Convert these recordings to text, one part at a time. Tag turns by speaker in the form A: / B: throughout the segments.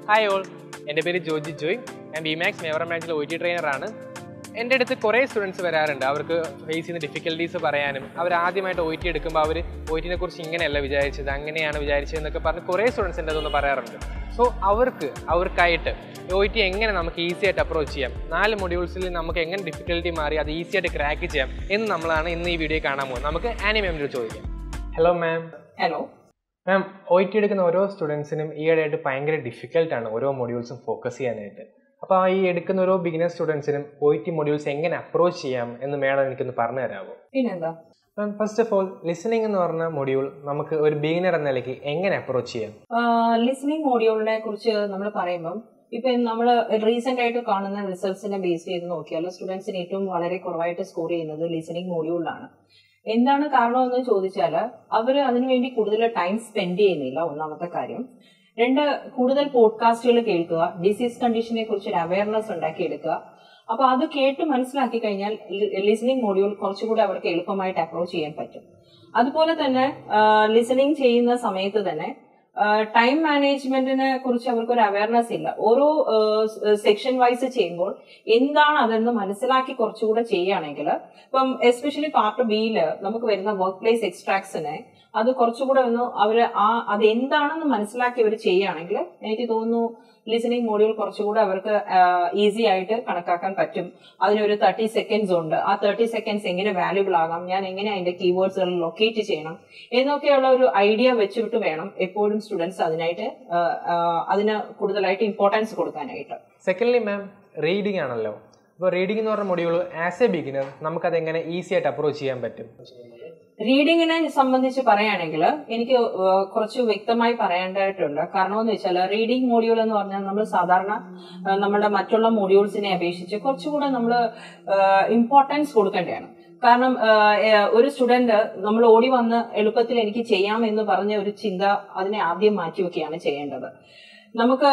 A: hi all എൻ്റെ പേര് ജോജി ജോയ് ഞാൻ ബി മാക്സ് മേവറ മാച്ചിലെ ഒ ടി ട്രെയിനറാണ് എൻ്റെ അടുത്ത് കുറേ സ്റ്റുഡൻസ് വരാറുണ്ട് അവർക്ക് ഫേസ് ചെയ്യുന്ന ഡിഫിക്കൽട്ടീസ് പറയാനും അവർ ആദ്യമായിട്ട് ഒ ടി എടുക്കുമ്പോൾ അവർ ഒ ടിനെ കുറിച്ച് ഇങ്ങനെയല്ല വിചാരിച്ചത് അങ്ങനെയാണ് വിചാരിച്ചത് എന്നൊക്കെ പറഞ്ഞ് കുറേ സ്റ്റുഡൻസ് എൻ്റെ അതൊന്ന് പറയാറുണ്ട് സോ അവർക്ക് അവർക്കായിട്ട് ഒ ടി എങ്ങനെ നമുക്ക് ഈസി ആയിട്ട് അപ്രോച്ച് ചെയ്യാം നാല് മൊഡ്യൂൾസിൽ നമുക്ക് എങ്ങനെ ഡിഫിക്കൽട്ടി മാറി അത് ഈസി ആയിട്ട് ക്രാക്ക് ചെയ്യാം എന്ന് നമ്മളാണ് ഇന്ന് ഈ വീഡിയോ കാണാൻ പോകുന്നത് നമുക്ക് ആനി മാമിനോട് ചോദിക്കാം hello ma'am
B: hello
A: ma'am O T എടുക്കുന്ന ഓരോ സ്റ്റുഡൻസിനും ഈയിടെയായിട്ട് ഭയങ്കര ഡിഫിക്കൽട്ടാണ് ഓരോ മൊഡ്യൂൾസും ഫോക്കസ് ചെയ്യാനായിട്ട് അപ്പോൾ ആ ഈ എടുക്കുന്ന ഓരോ ബിഗിനർ സ്റ്റുഡൻസിനും ഒ ടി മൊഡ്യൂൾസ് എങ്ങനെ അപ്രോച്ച് ചെയ്യാം എന്ന് മേഡം എനിക്കൊന്ന് പറഞ്ഞു തരാമോ
B: പിന്നെന്താ
A: ma'am first of all listening എന്ന് പറഞ്ഞ മൊഡ്യൂൾ നമുക്ക് ഒരു ബിഗിനർ എന്ന നിലയ്ക്ക് എങ്ങനെ അപ്രോച്ച് ചെയ്യാം
B: ലിസണിങ് മോഡ്യൂളിനെ കുറിച്ച് നമ്മൾ പറയുമ്പം ഇപ്പൊ നമ്മൾ റീസെന്റ് ആയിട്ട് കാണുന്ന റിസൾട്ട്സിനെ ബേസ് ചെയ്ത് നോക്കിയാൽ സ്റ്റുഡൻസിന് ഏറ്റവും വളരെ കുറവായിട്ട് സ്കോർ ചെയ്യുന്നത് ലിസണിങ് മോഡ്യൂളിലാണ് എന്താണ് കാരണമെന്ന് ചോദിച്ചാൽ അവർ അതിനുവേണ്ടി കൂടുതൽ ടൈം സ്പെൻഡ് ചെയ്യുന്നില്ല ഒന്നാമത്തെ കാര്യം രണ്ട് കൂടുതൽ പോഡ്കാസ്റ്റുകൾ കേൾക്കുക ഡിസീസ് കണ്ടീഷനെ കുറിച്ച് ഒരു അവയർനെസ് ഉണ്ടാക്കിയെടുക്കുക അപ്പൊ അത് കേട്ട് മനസ്സിലാക്കി കഴിഞ്ഞാൽ ലിസണിങ് മോഡ്യൂൾ കുറച്ചുകൂടി അവർക്ക് എളുപ്പമായിട്ട് അപ്രോച്ച് ചെയ്യാൻ പറ്റും അതുപോലെ തന്നെ ലിസണിങ് ചെയ്യുന്ന സമയത്ത് തന്നെ ടൈം മാനേജ്മെന്റിനെ കുറിച്ച് അവർക്ക് ഒരു അവയർനെസ് ഇല്ല ഓരോ സെക്ഷൻ വൈസ് ചെയ്യുമ്പോൾ എന്താണ് അതെന്ന് മനസ്സിലാക്കി കുറച്ചുകൂടെ ചെയ്യുകയാണെങ്കിൽ ഇപ്പം എസ്പെഷ്യലി പാർട്ട് ബിയിൽ നമുക്ക് വരുന്ന വർക്ക് പ്ലേസ് എക്സ്ട്രാക്ട്സിനെ അത് കുറച്ചുകൂടെ ഒന്ന് അവർ ആ അത് എന്താണെന്ന് മനസ്സിലാക്കി അവർ ചെയ്യുകയാണെങ്കിൽ എനിക്ക് തോന്നുന്നു ലിസണിങ് മോഡ്യൂൾ കുറച്ചുകൂടെ അവർക്ക് ഈസി ആയിട്ട് കണക്കാക്കാൻ പറ്റും അതിനൊരു തേർട്ടി സെക്കൻഡ്സ് ഉണ്ട് ആ തേർട്ടി സെക്കൻഡ്സ് എങ്ങനെ വാല്യുബിൾ ആകാം ഞാൻ എങ്ങനെ അതിന്റെ കീവേഡ്സുകൾ ലൊക്കേറ്റ് ചെയ്യണം എന്നൊക്കെയുള്ള ഒരു ഐഡിയ വെച്ചിട്ട് വേണം എപ്പോഴും സ്റ്റുഡൻസ് അതിനായിട്ട് അതിന് കൂടുതലായിട്ട് ഇമ്പോർട്ടൻസ് കൊടുക്കാനായിട്ട്
A: സെക്കൻഡ്ലി മാം റീഡിംഗ് ആണല്ലോ അപ്പോൾ റീഡിംഗ് എന്ന് പറഞ്ഞ മൊഡ്യൂൾ ആസ് എ ബിഗിനർ നമുക്കത് എങ്ങനെ ഈസി ആയിട്ട് അപ്രോച്ച് ചെയ്യാൻ പറ്റും
B: റീഡിങ്ങിനെ സംബന്ധിച്ച് പറയുകയാണെങ്കിൽ എനിക്ക് കുറച്ച് വ്യക്തമായി പറയേണ്ടതായിട്ടുണ്ട് കാരണം എന്ന് വെച്ചാൽ റീഡിംഗ് മോഡ്യൂൾ എന്ന് പറഞ്ഞാൽ നമ്മൾ സാധാരണ നമ്മുടെ മറ്റുള്ള മോഡ്യൂൾസിനെ അപേക്ഷിച്ച് കുറച്ചുകൂടെ നമ്മൾ ഇമ്പോർട്ടൻസ് കൊടുക്കേണ്ടതാണ് കാരണം ഒരു സ്റ്റുഡന്റ് നമ്മൾ ഓടി വന്ന് എളുപ്പത്തിൽ എനിക്ക് ചെയ്യാം എന്ന് പറഞ്ഞ ഒരു ചിന്ത അതിനെ ആദ്യം മാറ്റിവെക്കുകയാണ് ചെയ്യേണ്ടത് നമുക്ക്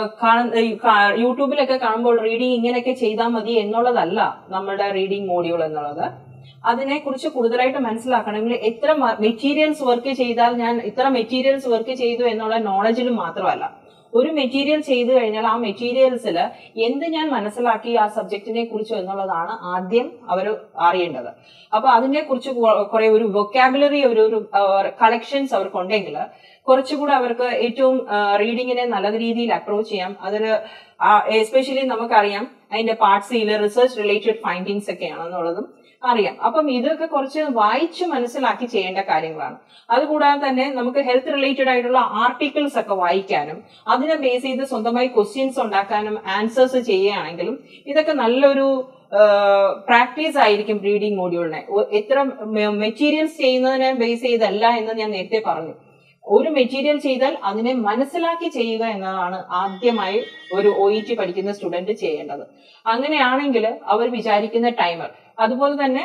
B: യൂട്യൂബിലൊക്കെ കാണുമ്പോൾ റീഡിങ് ഇങ്ങനെയൊക്കെ ചെയ്താൽ മതി എന്നുള്ളതല്ല നമ്മുടെ റീഡിംഗ് മോഡ്യൂൾ എന്നുള്ളത് അതിനെ കുറിച്ച് കൂടുതലായിട്ട് മനസ്സിലാക്കണമെങ്കിൽ എത്ര മെറ്റീരിയൽസ് വർക്ക് ചെയ്താൽ ഞാൻ ഇത്ര മെറ്റീരിയൽസ് വർക്ക് ചെയ്തു എന്നുള്ള നോളജിൽ മാത്രമല്ല ഒരു മെറ്റീരിയൽ ചെയ്തു കഴിഞ്ഞാൽ ആ മെറ്റീരിയൽസിൽ എന്ത് ഞാൻ മനസ്സിലാക്കി ആ സബ്ജക്റ്റിനെ കുറിച്ച് എന്നുള്ളതാണ് ആദ്യം അവർ അറിയേണ്ടത് അപ്പൊ അതിനെ കുറിച്ച് കുറെ ഒരു വൊക്കാബുലറി ഒരു ഒരു കളക്ഷൻസ് അവർക്കുണ്ടെങ്കിൽ കുറച്ചുകൂടെ അവർക്ക് ഏറ്റവും റീഡിങ്ങിനെ നല്ല രീതിയിൽ അപ്രോച്ച് ചെയ്യാം അതൊരു എസ്പെഷ്യലി നമുക്കറിയാം അതിന്റെ പാർട്സിൽ റിസർച്ച് റിലേറ്റഡ് ഫൈൻഡിങ്സ് ഒക്കെയാണെന്നുള്ളതും അറിയാം അപ്പം ഇതൊക്കെ കുറച്ച് വായിച്ച് മനസ്സിലാക്കി ചെയ്യേണ്ട കാര്യങ്ങളാണ് അതുകൂടാതെ തന്നെ നമുക്ക് ഹെൽത്ത് റിലേറ്റഡ് ആയിട്ടുള്ള ആർട്ടിക്കിൾസ് ഒക്കെ വായിക്കാനും അതിനെ ബേസ് ചെയ്ത് സ്വന്തമായി ക്വസ്റ്റ്യൻസ് ഉണ്ടാക്കാനും ആൻസേഴ്സ് ചെയ്യുകയാണെങ്കിലും ഇതൊക്കെ നല്ലൊരു പ്രാക്ടീസ് ആയിരിക്കും റീഡിംഗ് മോഡ്യൂളിനെ എത്ര മെറ്റീരിയൽസ് ചെയ്യുന്നതിനെ ബേസ് ചെയ്തല്ല എന്ന് ഞാൻ നേരത്തെ പറഞ്ഞു ഒരു മെറ്റീരിയൽ ചെയ്താൽ അതിനെ മനസ്സിലാക്കി ചെയ്യുക എന്നതാണ് ആദ്യമായി ഒരു ഒ ഇ ടി പഠിക്കുന്ന സ്റ്റുഡന്റ് ചെയ്യേണ്ടത് അങ്ങനെയാണെങ്കിൽ അവർ വിചാരിക്കുന്ന ടൈമർ അതുപോലെ തന്നെ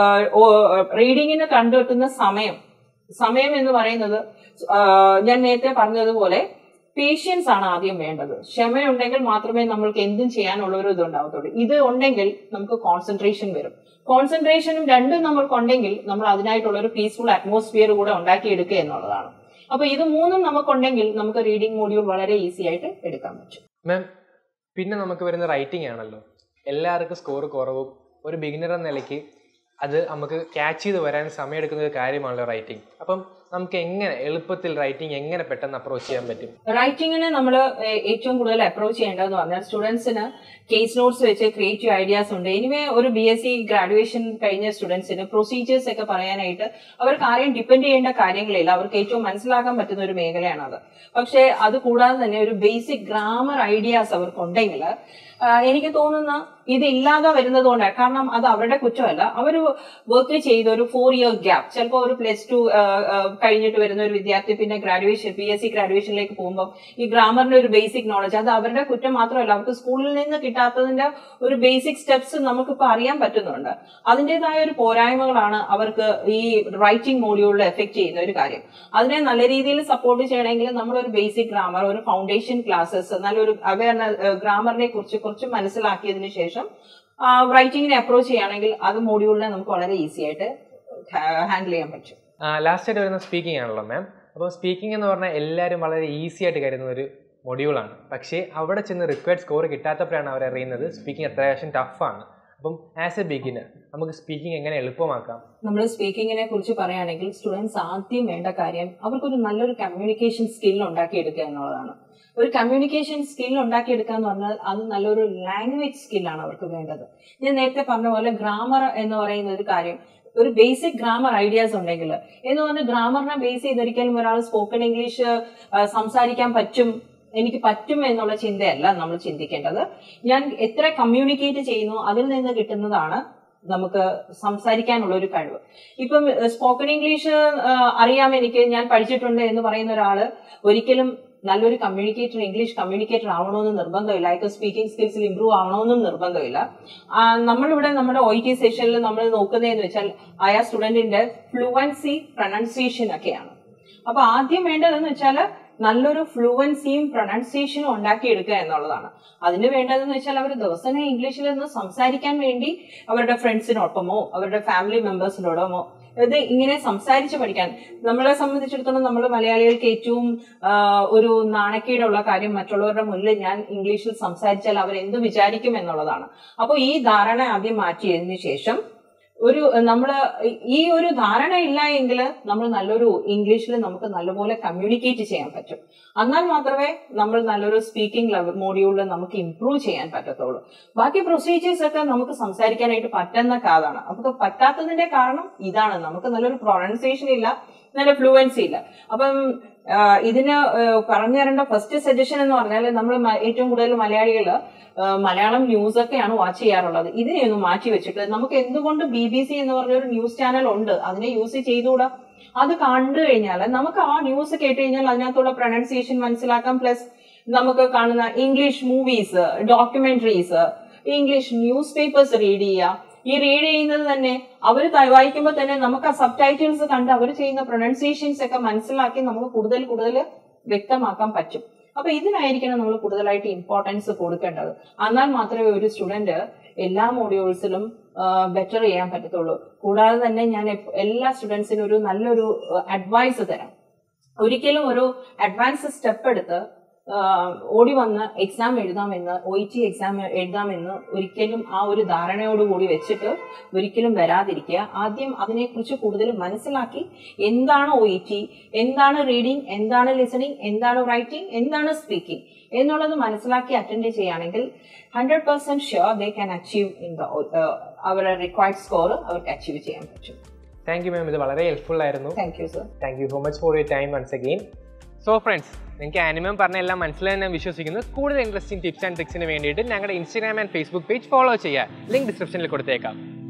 B: റീഡിങ്ങിന് കണ്ടെത്തുന്ന സമയം സമയം എന്ന് പറയുന്നത് ഞാൻ നേരത്തെ പറഞ്ഞതുപോലെ പേഷ്യൻസ് ആണ് ആദ്യം വേണ്ടത് ക്ഷമയുണ്ടെങ്കിൽ മാത്രമേ നമ്മൾക്ക് എന്തും ചെയ്യാനുള്ള ഒരു ഇത് ഉണ്ടാവത്തുള്ളൂ ഇത് ഉണ്ടെങ്കിൽ നമുക്ക് കോൺസെൻട്രേഷൻ വരും കോൺസെൻട്രേഷനും രണ്ടും നമ്മൾക്കുണ്ടെങ്കിൽ നമ്മൾ അതിനായിട്ടുള്ള ഒരു പീസ്ഫുൾ അറ്റ്മോസ്ഫിയർ കൂടെ ഉണ്ടാക്കിയെടുക്കുക എന്നുള്ളതാണ് അപ്പൊ ഇത് മൂന്നും നമുക്കുണ്ടെങ്കിൽ നമുക്ക് റീഡിംഗ് മോഡ്യൂൾ വളരെ ഈസി ആയിട്ട് എടുക്കാൻ പറ്റും
A: മാം പിന്നെ നമുക്ക് വരുന്ന റൈറ്റിംഗ് ആണല്ലോ എല്ലാവർക്കും സ്കോർ കുറവും ഒരു ബിഗിനർ എന്ന നിലയ്ക്ക് അത് നമുക്ക് ക്യാച്ച് ചെയ്ത് വരാൻ സമയമെടുക്കുന്ന ഒരു കാര്യമാണല്ലോ റൈറ്റിംഗ് അപ്പം നമുക്ക് എങ്ങനെ എളുപ്പത്തിൽ റൈറ്റിംഗ് എങ്ങനെ പെട്ടെന്ന് അപ്രോച്ച് ചെയ്യാൻ പറ്റും
B: റൈറ്റിങ്ങിനെ നമ്മൾ ഏറ്റവും കൂടുതൽ അപ്രോച്ച് ചെയ്യേണ്ടതെന്ന് പറഞ്ഞാൽ സ്റ്റുഡൻസിന് കേസ് നോട്ട്സ് വെച്ച് ക്രിയേറ്റീവ് ഐഡിയാസ് ഉണ്ട് എനിവേ ഒരു ബി എസ് സി ഗ്രാജുവേഷൻ കഴിഞ്ഞ സ്റ്റുഡൻസിന് പ്രൊസീജിയേഴ്സ് ഒക്കെ പറയാനായിട്ട് അവർക്ക് ആരെയും ഡിപ്പെൻഡ് ചെയ്യേണ്ട കാര്യങ്ങളില്ല അവർക്ക് ഏറ്റവും മനസ്സിലാക്കാൻ പറ്റുന്ന ഒരു മേഖലയാണ് അത് പക്ഷേ അത് കൂടാതെ തന്നെ ഒരു ബേസിക് ഗ്രാമർ ഐഡിയാസ് അവർക്ക് ഉണ്ടെങ്കിൽ എനിക്ക് തോന്നുന്ന ഇത് ഇല്ലാതെ വരുന്നത് കൊണ്ടാണ് കാരണം അത് അവരുടെ കുറ്റമല്ല അവർ വർക്ക് ചെയ്ത ഒരു ഫോർ ഇയർ ഗ്യാപ്പ് ചിലപ്പോൾ ഒരു പ്ലസ് ടു കഴിഞ്ഞിട്ട് വരുന്ന ഒരു വിദ്യാർത്ഥി പിന്നെ ഗ്രാജുവേഷൻ പി എസ് സി ഗ്രാജുവേഷനിലേക്ക് പോകുമ്പോൾ ഈ ഗ്രാമറിന്റെ ഒരു ബേസിക് നോളജ് അത് അവരുടെ കുറ്റം മാത്രമല്ല അവർക്ക് സ്കൂളിൽ നിന്ന് കിട്ടാത്തതിന്റെ ഒരു ബേസിക് സ്റ്റെപ്സ് നമുക്കിപ്പോൾ അറിയാൻ പറ്റുന്നുണ്ട് അതിൻ്റെതായ ഒരു പോരായ്മകളാണ് അവർക്ക് ഈ റൈറ്റിംഗ് മോഡ്യൂളിൽ എഫക്ട് ചെയ്യുന്ന ഒരു കാര്യം അതിനെ നല്ല രീതിയിൽ സപ്പോർട്ട് ചെയ്യണമെങ്കിൽ നമ്മളൊരു ബേസിക് ഗ്രാമർ ഒരു ഫൗണ്ടേഷൻ ക്ലാസ്സസ് നല്ലൊരു അവയർനെസ് ഗ്രാമറിനെ കുറിച്ച് കുറച്ച് മനസ്സിലാക്കിയതിനു ശേഷം റൈറ്റിങ്ങിനെ അപ്രോച്ച് ചെയ്യുകയാണെങ്കിൽ അത് മോഡ്യൂളിനെ നമുക്ക് വളരെ ഈസി ആയിട്ട് ഹാൻഡിൽ ചെയ്യാൻ പറ്റും
A: ലാസ്റ്റ് ആയിട്ട് വരുന്ന സ്പീക്കിംഗ് ആണല്ലോ മാം അപ്പോൾ സ്പീക്കിംഗ് എന്ന് പറഞ്ഞാൽ എല്ലാവരും വളരെ ഈസി ആയിട്ട് കരുതുന്ന ഒരു മൊഡ്യൂളാണ് പക്ഷേ അവിടെ ചെന്ന് റിക്വയർഡ് സ്കോർ കിട്ടാത്തപ്പോഴാണ് അവർ അറിയുന്നത് സ്പീക്കിംഗ് അത്യാവശ്യം ടഫാണ് അപ്പം ആസ് എ ബിഗിനർ നമുക്ക് സ്പീക്കിംഗ് എങ്ങനെ എളുപ്പമാക്കാം
B: നമ്മൾ സ്പീക്കിങ്ങിനെ കുറിച്ച് പറയുകയാണെങ്കിൽ സ്റ്റുഡൻസ് ആദ്യം വേണ്ട കാര്യം അവർക്കൊരു നല്ലൊരു കമ്മ്യൂണിക്കേഷൻ സ്കിൽ ഉണ്ടാക്കിയെടുക്കുക എന്നുള്ളതാണ് ഒരു കമ്മ്യൂണിക്കേഷൻ സ്കിൽ ഉണ്ടാക്കിയെടുക്കുക എന്ന് പറഞ്ഞാൽ അത് നല്ലൊരു ലാംഗ്വേജ് സ്കില്ലാണ് അവർക്ക് വേണ്ടത് ഞാൻ നേരത്തെ പറഞ്ഞ പോലെ ഗ്രാമർ എന്ന് പറയുന്ന ഒരു കാര്യം ഒരു ബേസിക് ഗ്രാമർ ഐഡിയാസ് ഉണ്ടെങ്കിൽ എന്ന് പറഞ്ഞാൽ ഗ്രാമറിനെ ബേസ് ചെയ്തൊരിക്കലും ഒരാൾ സ്പോക്കൺ ഇംഗ്ലീഷ് സംസാരിക്കാൻ പറ്റും എനിക്ക് പറ്റും എന്നുള്ള ചിന്തയല്ല നമ്മൾ ചിന്തിക്കേണ്ടത് ഞാൻ എത്ര കമ്മ്യൂണിക്കേറ്റ് ചെയ്യുന്നു അതിൽ നിന്ന് കിട്ടുന്നതാണ് നമുക്ക് സംസാരിക്കാനുള്ള ഒരു കഴിവ് ഇപ്പം സ്പോക്കൺ ഇംഗ്ലീഷ് അറിയാം എനിക്ക് ഞാൻ പഠിച്ചിട്ടുണ്ട് എന്ന് പറയുന്ന ഒരാള് ഒരിക്കലും നല്ലൊരു കമ്മ്യൂണിക്കേറ്റർ ഇംഗ്ലീഷ് കമ്മ്യൂണിക്കേറ്റർ ആവണമെന്ന് നിർബന്ധമില്ല അയാൾക്ക് സ്പീക്കിംഗ് സ്കിൽസിൽ ഇംപ്രൂവ് ആവണമെന്നും നിർബന്ധമില്ല ആ, നമ്മളിവിടെ നമ്മുടെ ഒ ടി സെഷനിൽ നമ്മൾ നോക്കുന്നതെന്ന് വെച്ചാൽ ആ സ്റ്റുഡന്റിന്റെ ഫ്ലുവൻസി പ്രൊനൗൺസിയേഷൻ ഒക്കെയാണ് അപ്പൊ ആദ്യം വേണ്ടതെന്ന് വെച്ചാൽ നല്ലൊരു ഫ്ലുവൻസിയും പ്രൊനൗൺസിയേഷനും ഉണ്ടാക്കിയെടുക്കുക എന്നുള്ളതാണ് അതിന് വേണ്ടതെന്ന് വെച്ചാൽ അവർ ദിവസേന ഇംഗ്ലീഷിൽ നിന്ന് സംസാരിക്കാൻ വേണ്ടി അവരുടെ ഫ്രണ്ട്സിനോടൊപ്പമോ അവരുടെ ഫാമിലി മെമ്പേഴ്സിനോടൊപ്പമോ ഇത് ഇങ്ങനെ സംസാരിച്ച് പഠിക്കാൻ നമ്മളെ സംബന്ധിച്ചിടത്തോളം നമ്മൾ മലയാളികൾക്ക് ഏറ്റവും ആ, ഒരു നാണക്കേടുള്ള കാര്യം മറ്റുള്ളവരുടെ മുന്നിൽ ഞാൻ ഇംഗ്ലീഷിൽ സംസാരിച്ചാൽ അവർ എന്ത് വിചാരിക്കും എന്നുള്ളതാണ് അപ്പോൾ ഈ ധാരണ ആദ്യം മാറ്റിയതിനു ശേഷം ഒരു നമ്മള് ഈ ഒരു ധാരണ ഇല്ല എങ്കിൽ നമ്മൾ നല്ലൊരു ഇംഗ്ലീഷിൽ നമുക്ക് നല്ലപോലെ കമ്മ്യൂണിക്കേറ്റ് ചെയ്യാൻ പറ്റും എന്നാൽ മാത്രമേ നമ്മൾ നല്ലൊരു സ്പീക്കിംഗ് ലെവൽ മോഡ്യൂളിൽ നമുക്ക് ഇംപ്രൂവ് ചെയ്യാൻ പറ്റത്തുള്ളൂ ബാക്കി പ്രൊസീജിയേഴ്സ് ഒക്കെ നമുക്ക് സംസാരിക്കാനായിട്ട് പറ്റുന്ന കാതാണ് നമുക്ക് പറ്റാത്തതിന്റെ കാരണം ഇതാണ് നമുക്ക് നല്ലൊരു പ്രൊണൗൺസിയേഷൻ ഇല്ല നല്ല ഫ്ലുവൻസി ഇല്ല അപ്പം ആ, ഇതിന് ആ, പറഞ്ഞു തരേണ്ട ഫസ്റ്റ് സജഷൻ എന്ന് പറഞ്ഞാൽ നമ്മൾ ഏറ്റവും കൂടുതൽ മലയാളികൾ മലയാളം ന്യൂസ് ഒക്കെയാണ് വാച്ച് ചെയ്യാറുള്ളത് ഇതിനെ ഒന്ന് മാറ്റി വെച്ചിട്ട് നമുക്ക് എന്തുകൊണ്ട് ബി ബി സി എന്ന് പറഞ്ഞ ഒരു ന്യൂസ് ചാനൽ ഉണ്ട് അതിനെ യൂസ് ചെയ്തുകൂടാ അത് കണ്ടു കഴിഞ്ഞാൽ നമുക്ക് ആ ന്യൂസ് കേട്ട് കഴിഞ്ഞാൽ അതിനകത്തുള്ള പ്രൊനൗൺസിയേഷൻ മനസ്സിലാക്കാം പ്ലസ് നമുക്ക് കാണുന്ന English movies documentaries English news papers read ചെയ്യുക ഈ റീഡ് ചെയ്യുന്നത് തന്നെ അവർ വായിക്കുമ്പോൾ തന്നെ നമുക്ക് ആ സബ് ടൈറ്റിൽസ് കണ്ട് അവർ ചെയ്യുന്ന പ്രൊനൗൺസിയേഷൻസ് ഒക്കെ മനസ്സിലാക്കി നമുക്ക് കൂടുതൽ കൂടുതൽ വ്യക്തമാക്കാൻ പറ്റും അപ്പൊ ഇതിനായിരിക്കണം നമ്മൾ കൂടുതലായിട്ട് ഇമ്പോർട്ടൻസ് കൊടുക്കേണ്ടത് എന്നാൽ മാത്രമേ ഒരു സ്റ്റുഡന്റ് എല്ലാ മോഡ്യൂൾസിലും ബെറ്റർ ചെയ്യാൻ പറ്റത്തുള്ളൂ കൂടാതെ തന്നെ ഞാൻ എപ്പ- എല്ലാ സ്റ്റുഡൻസിനും ഒരു നല്ലൊരു അഡ്വൈസ് തരാം ഒരിക്കലും ഒരു അഡ്വാൻസ് സ്റ്റെപ്പ് എടുത്ത് ആഹ് ഓടി വന്ന് എക്സാം എഴുതാമെന്ന് ഒ ഇ ടി എക്സാം എഴുതാമെന്ന് ഒരിക്കലും ആ ഒരു ധാരണയോടുകൂടി വെച്ചിട്ട് ഒരിക്കലും വരാതിരിക്കുക ആദ്യം അതിനെക്കുറിച്ച് കൂടുതൽ മനസ്സിലാക്കി എന്താണ് ഒ ഇ ടി എന്താണ് റീഡിംഗ് എന്താണ് ലിസണിങ് എന്താണ് റൈറ്റിംഗ് എന്താണ് സ്പീക്കിംഗ് എന്നുള്ളത് മനസ്സിലാക്കി അറ്റൻഡ് ചെയ്യുകയാണെങ്കിൽ hundred percent sure they can achieve in the അവരുടെ റിക്വയർഡ് സ്കോർ അവർക്ക് അച്ചീവ് ചെയ്യാൻ പറ്റും
A: താങ്ക് യു മാം ഇത് വളരെ ഹെൽപ്ഫുൾ ആയിരുന്നു
B: thank you sir
A: thank you so much for your time once again so friends നിങ്ങൾക്ക് ആനിമം പറഞ്ഞ എല്ലാം മനസ്സിലായി ഞാൻ വിശ്വസിക്കുന്നു കൂടുതൽ ഇൻട്രസ്റ്റിംഗ് ടിപ്സ് ആൻഡ് ട്രിക്സിന് വേണ്ടിയിട്ട് ഞങ്ങളുടെ Instagram and Facebook page follow ചെയ്യുക ലിങ്ക് ഡിസ്ക്രിപ്ഷനിൽ കൊടുത്തേക്കാം